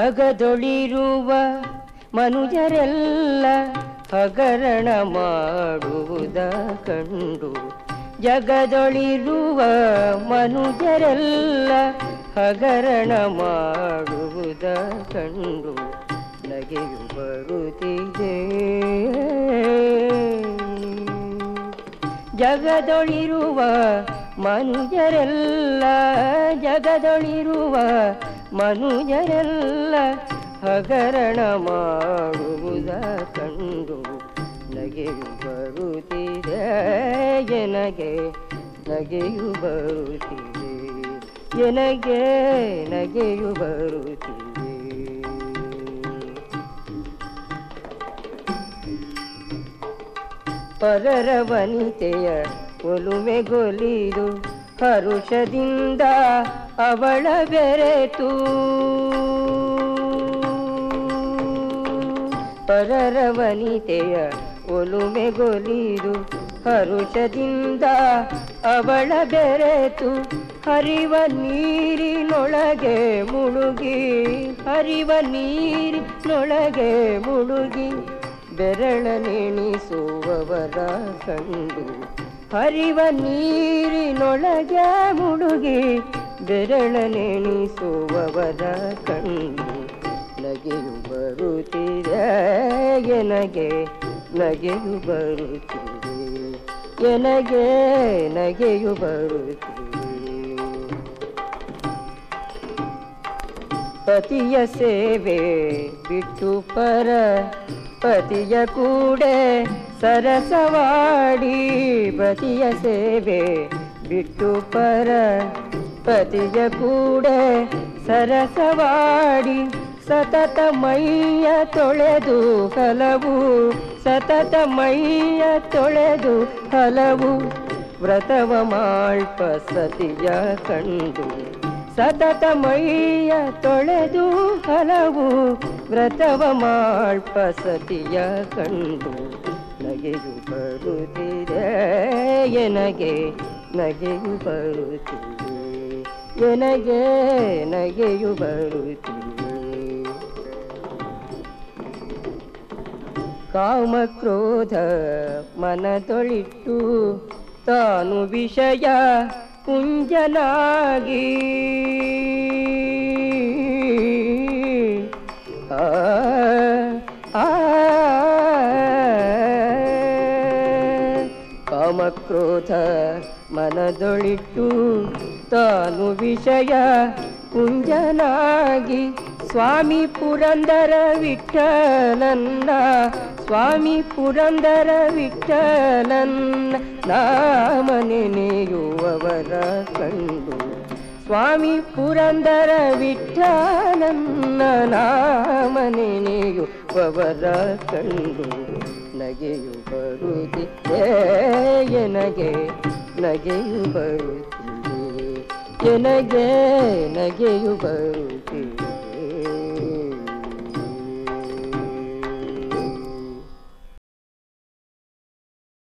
ಜಗದೊಳಿರುವ ಮನುಜರೆಲ್ಲ ಹಗರಣ ಮಾಡುವುದ ಕಂಡು ಜಗದೊಳಿರುವ ಮನುಜರೆಲ್ಲ ಹಗರಣ ಮಾಡುವುದ ಕಂಡು ನಗೆಯು ಬರುತ್ತಿದೆ ಜಗದೊಳಿರುವ ಮನುಜರೆಲ್ಲ ಜಗದೊಳಿರುವ ಮನುಜರೆಲ್ಲ ಹಗರಣ ಮಾಡುವುದ ಕಂಡು ನಗೆಯು ಬರುತ್ತಿದೆ ಎನಗೆ ನಗೆಯು ಬರುತ್ತಿದೆ ಎನಗೆ ನಗೆಯು ಬರುತ್ತಿದೆ ಪರರ ವನಿತೆಯ ಒಲುಮೆಗೊಲಿದು ಹರುಷದಿಂದ ಅವಳ ಬೆರೆತು ಪರರ ವನಿತೆಯ ಒಲುಮೆಗೊಲಿದು ಹರುಷದಿಂದ ಅವಳ ಬೆರೆತು ಹರಿವ ನೀರಿನೊಳಗೆ ಮುಳುಗಿ ಹರಿವ ನೀರಿನೊಳಗೆ ಮುಳುಗಿ ಬೆರಳ ನೆಣಿಸುವವರ ಕಂಡು ಹರಿವ ನೀರಿನೊಳಗೆ ಮುಳುಗಿ ಬೆರಳ ನೆಣಿಸುವವರ ಕಂಡು ನಗೆಯು ಬರುತ್ತಿದೆ ಎನಗೆ ನಗೆಯು ಬರುತ್ತಿದೆ ಎನಗೆ ನಗೆಯು ಬರುತ್ತಿದೆ ಪತಿಯ ಸೇವೆ ಬಿಟ್ಟು ಪರ ಪತಿಯ ಕೂಡೆ ಸರಸವಾಡಿ ಪತಿಯ ಸೇವೆ ಬಿಟ್ಟು ಪರ ಪತಿಯ ಕೂಡೆ ಸರಸವಾಡಿ ಸತತ ಮೈಯ ತೊಳೆದು ಹಲವು ಸತತ ಮೈಯ ತೊಳೆದು ಹಲವು ವ್ರತವ ಮಾಳ್ಪ ಸತಿಯ ಕಂಡು ಸತತ ಮೈಯ ತೊಳೆದು ಹಲವು ವ್ರತವ ಮಾಳ್ಪ ಸತಿಯ ಕಂಡು ನಗೆಯು ಬರುತ್ತಿದೆ ಎನಗೆ ನಗೆಯು ಬರುತ್ತಿದೆ ಎನಗೆ ನಗೆಯು ಬರುತ್ತಿದೆ ಕಾಮಕ್ರೋಧ ಮನದೊಳಿಟ್ಟು ತಾನು ವಿಷಯ ಕುಂಜನಾಗಿ ಆ ಆ ಕಾಮಕ್ರೋಧ ಮನದೊಳಿಟ್ಟು ತಾನು ವಿಷಯ ಕುಂಜನಾಗಿ ಸ್ವಾಮಿ ಪುರಂದರ ವಿಠಲನ್ನ ಸ್ವಾಮಿ ಪುರಂದರ ವಿಠಲನ್ನ ನಾಮ ನೆನೆಯುವವರ ಕಂಡು ಸ್ವಾಮಮಿ ಪುರಂದರ ವಿಠಲನ್ನ ನಾಮ ನೆನೆಯುವವರ ಕಂಡು ನಗೆಯು ಬರುತ್ತಿದೆ ಎನಗೆ ನಗೆಯು ಬರುತ್ತಿದೆ ಎನಗೆ ನಗೆಯು ಬರುತ್ತಿದೆ